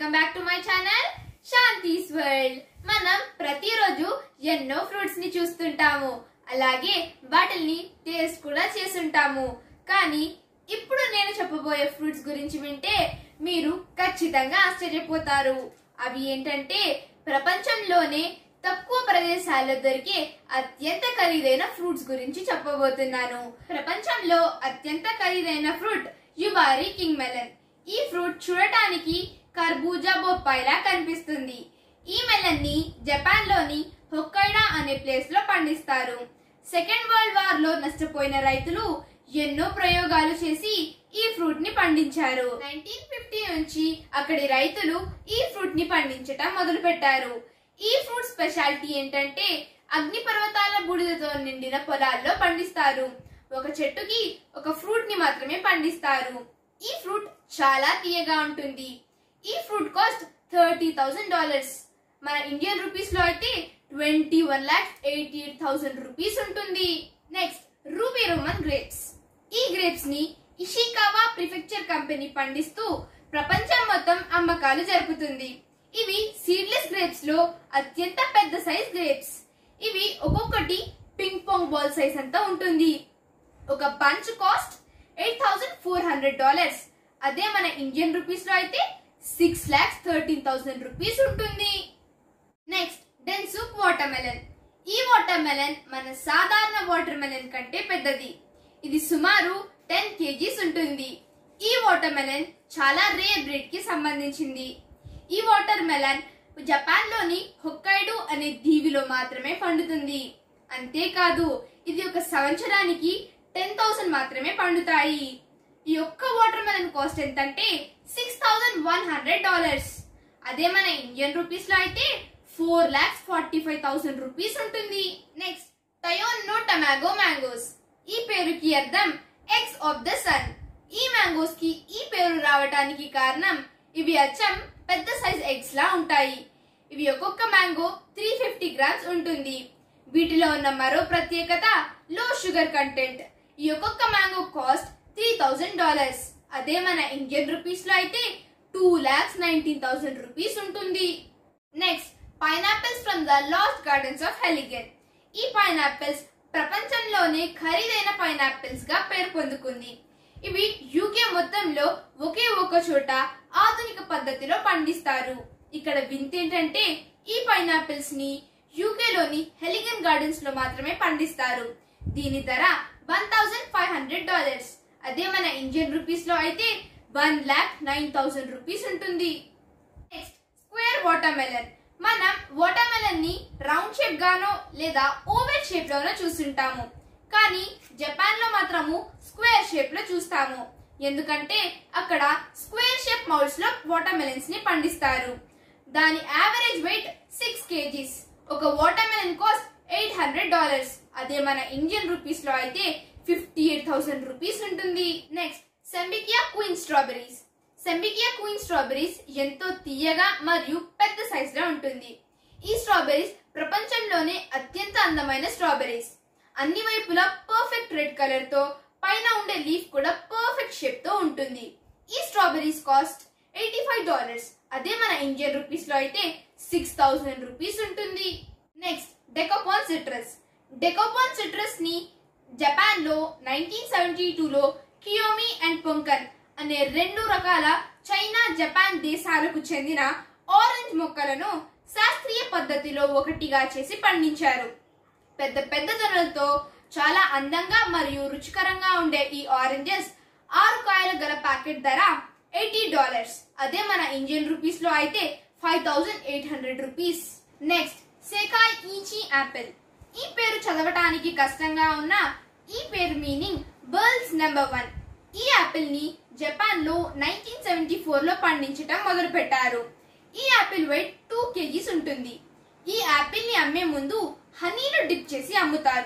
welcome back to my channel Shanthi's world మనం ప్రతిరోజు ఎన్నో ఫ్రూట్స్ ని చూస్తుంటాము అలాగే వాటిల్ని టేస్ట్ కూడా చేసుంటాము కానీ ఇప్పుడు నేను చెప్పబోయే ఫ్రూట్స్ గురించి వింటే మీరు ఖచ్చితంగా ఆశ్చర్యపోతారు అవి ఏంటంటే ప్రపంచంలోనే తక్కువ ప్రదేశాల్లో దొరికే అత్యంత ఖరీదైన ఫ్రూట్స్ గురించి చెప్పబోతున్నాను ప్రపంచంలో అత్యంత ఖరీదైన ఫ్రూట్ యువారి కింగ్ మెలన్ ఈ ఫ్రూట్ చూడటానికి కర్బూజా బొప్పాయిలా కనిపిస్తుంది ఈ మెలన్ ని జపాన్ లోని హొక్కైడా అనే ప్లేస్ లో పండిస్తారు సెకండ్ వరల్డ్ వార్ లో నష్టపోయిన రైతులు ఎన్నో ప్రయోగాలు చేసి ఈ ఫ్రూట్ ని పండించారు నైన్టీన్ ఫిఫ్టీ నుంచి అక్కడి రైతులు ఈ ఫ్రూట్ ని పండించటం మొదలు పెట్టారు ఈ ఫ్రూట్ స్పెషాలిటీ ఏంటంటే అగ్నిపర్వతాల బూడిదతో నిండిన పొలాల్లో పండిస్తారు ఒక చెట్టుకి ఒక ఫ్రూట్ ని మాత్రమే పండిస్తారు ఈ ఫ్రూట్ చాలా తీయగా ఉంటుంది ఈ fruit cost thirty thousand dollars మన ఇండియన్ రూపీస్ లో అయితే twenty one lakhs eighty eight thousand rupees ఉంటుంది నెక్స్ట్ రూబీ రోమన్ గ్రేప్స్ ఈ గ్రేప్స్ ని ఇషికావా ప్రిఫెక్చర్ కంపెనీ పండిస్తూ ప్రపంచం మొత్తం అమ్మకాలు జరుపుతుంది ఇవి సీడ్లెస్ గ్రేప్స్ లో అత్యంత పెద్ద సైజ్ గ్రేప్స్ ఇవి ఒక్కొక్కటి పింగ్ పాంగ్ బాల్ సైజ్ అంతా ఉంటుంది ఒక bunch cost eight thousand four hundred dollars అదే మన ఇండియన్ రూపీస్ లో అయితే six lakhs thirteen thousand rupees ఉంటుంది నెక్స్ట్ డెన్సుక్ వాటర్ మెలన్ ఈ వాటర్ మెలన్ మన సాధారణ వాటర్ మెలన్ కంటే పెద్దది ఇది సుమారు టెన్ కేజీస్ ఉంటుంది ఈ వాటర్ మెలన్ చాలా రేర్ బ్రీడ్ కి సంబంధించింది ఈ వాటర్ మెలన్ జపాన్ లోని హొక్కైడు అనే దీవిలో మాత్రమే పండుతుంది అంతేకాదు ఇది ఒక సంవత్సరానికి టెన్ థౌసండ్ మాత్రమే పండుతాయి ఈ ఒక్క వాటర్ మెలన్ కాస్ట్ ఎంతంటే six thousand one hundred dollars అదే మన ఇండియన్ రూపీస్ లో అయితే four lakhs forty five thousand rupees ఉంటుంది నెక్స్ట్ టయోన్నో టమాగో మ్యాంగోస్ ఈ పేరుకి అర్థం ఎగ్స్ ఆఫ్ ద సన్ ఈ మ్యాంగోస్ కి ఈ పేరు రావడానికి కారణం ఇవి అచ్చం పెద్ద సైజ్ ఎగ్స్ లా ఉంటాయి ఇవి ఒక్కొక్క మ్యాంగో త్రీ ఫిఫ్టీ గ్రామ్స్ ఉంటుంది వీటిలో ఉన్న మరో ప్రత్యేకత లో షుగర్ కంటెంట్ ఈ ఒక్కొక్క mango cost three thousand dollars అదే మన ఇండియన్ రూపీస్ లో అయితే two lakhs nineteen thousand rupees ఉంటుంది next pineapples from the lost gardens of Heligan ఈ పైనాపిల్స్ ప్రపంచంలోనే ఖరీదైన పైనాపిల్స్ గా పేరు పొందుకుంది ఇవి యూకే మొత్తంలో ఒకే ఒక చోట ఆధునిక పద్ధతిలో పండిస్తారు ఇక్కడ వింతేంటంటే ఈ పైనాపిల్స్ ని యూకేలోని హెలిగన్ గార్డెన్స్ లో మాత్రమే పండిస్తారు దీని ధర one thousand five hundred dollars అదే మన ఇండియన్ రూపీస్ లో అయితే one lakh nine thousand rupees ఉంటుంది నెక్స్ట్ స్క్వేర్ వాటర్ మెలన్ మనం వాటర్ మెలన్ ని రౌండ్ షేప్ గానో లేదా ఓవెల్ షేప్ లోనో చూస్తుంటాము కానీ జపాన్ లో మాత్రము స్క్వేర్ షేప్ లో చూస్తాము ఎందుకంటే అక్కడ స్క్వేర్ షేప్ మౌల్స్ లో వాటర్ మెలన్స్ ని పండిస్తారు దాని యావరేజ్ వెయిట్ సిక్స్ కేజీస్ ఒక watermelon cost eight hundred dollars అదే మన ఇండియన్ రూపీస్ లో అయితే ఫిఫ్టీ ఎయిట్ థౌసండ్ రూపీస్ ఉంటుంది next Sembikiya queen strawberries Sembikiya queen strawberries ఎంతో తీయగా మరియు పెద్ద సైజ్ లో ఉంటుంది ఈ స్ట్రాబెరీస్ ప్రపంచంలోనే అత్యంత అందమైన స్ట్రాబెరీస్ అన్ని వైపులా పర్ఫెక్ట్ రెడ్ కలర్ తో పైన ఉండే లీఫ్ కూడా పర్ఫెక్ట్ షేప్ తో ఉంటుంది ఈ strawberries cost eighty five dollars అదే మన ఇండియన్ రూపీస్ లో అయితే సిక్స్ థౌసండ్ రూపీస్ ఉంటుంది next Dekopon citrus Dekopon citrus ని జపాన్ లో నైన్టీన్ సెవెంటీ టూలో కియోమి అండ్ పొంకన్ అనే రెండు రకాల చైనా జపాన్ దేశాలకు చెందిన ఆరెంజ్ మొక్కలను శాస్త్రీయ పద్ధతిలో ఒకటిగా చేసి పండించారు పెద్ద పెద్ద ధరలతో చాలా అందంగా మరియు రుచికరంగా ఉండే ఈ ఆరెంజెస్ ఆరు కాయలు గల ప్యాకెట్ ధర ఎయిటీ డాలర్స్ అదే మన ఇండియన్ రూపీస్ లో అయితే five thousand eight hundred rupees next Sekai Ichi apple ఈ పేరు చదవటానికి కష్టంగా ఉన్న ఈ పేరు మీనింగ్ బర్ల్స్ నెంబర్ వన్ ఈ యాపిల్ ని జపాన్ లో నైన్టీన్ సెవెంటీ ఫోర్ లో పండించటం మొదలు పెట్టారు ఈ యాపిల్ వెయిట్ టూ కేజీస్ ఉంటుంది ఈ యాపిల్ ని అమ్మే ముందు హనీలో డిప్ చేసి అమ్ముతారు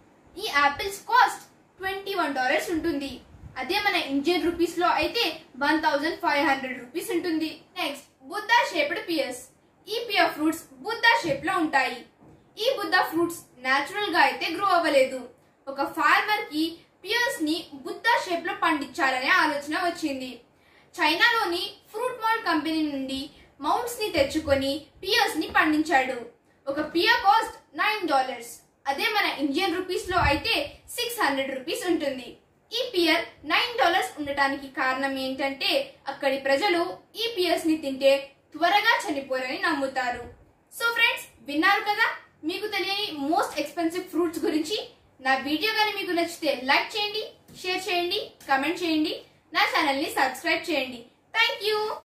ఈ apples cost twenty one dollars ఉంటుంది అదే మన ఇండియన్ రూపీస్ లో అయితే one thousand five hundred rupees ఉంటుంది నెక్స్ట్ బుద్ధా షేప్డ్ పియర్స్ ఈ పియర్ ఫ్రూట్స్ బుద్ధా షేప్ లో ఉంటాయి ఈ బుద్ధా ఫ్రూట్స్ నేచురల్ గా అయితే గ్రో అవ్వలేదు ఒక ఫార్మర్ కి పియర్స్ ని బుద్ధా షేప్ లో పండించాలనే ఆలోచన వచ్చింది చైనాలోని ఫ్రూట్ మాల్ కంపెనీ నుండి మౌంట్స్ ని తెచ్చుకొని పియర్స్ ని పండించాడు ఒక పియర్ కాస్ట్ నైన్ డాలర్స్ అదే మన ఇండియన్ రూపీస్ లో అయితే సిక్స్ హండ్రెడ్ రూపీస్ ఉంటుంది ఈ పియర్ నైన్ డాలర్స్ ఉండటానికి కారణం ఏంటంటే అక్కడి ప్రజలు ఈ పియర్స్ ని తింటే త్వరగా చనిపోరని నమ్ముతారు సో ఫ్రెండ్స్ విన్నారు కదా మీకు తెలియని మోస్ట్ ఎక్స్పెన్సివ్ ఫ్రూట్స్ గురించి నా వీడియో కానీ మీకు నచ్చితే లైక్ చేయండి షేర్ చేయండి కమెంట్ చేయండి నా ఛానల్ ని సబ్స్క్రైబ్ చేయండి థ్యాంక్ యూ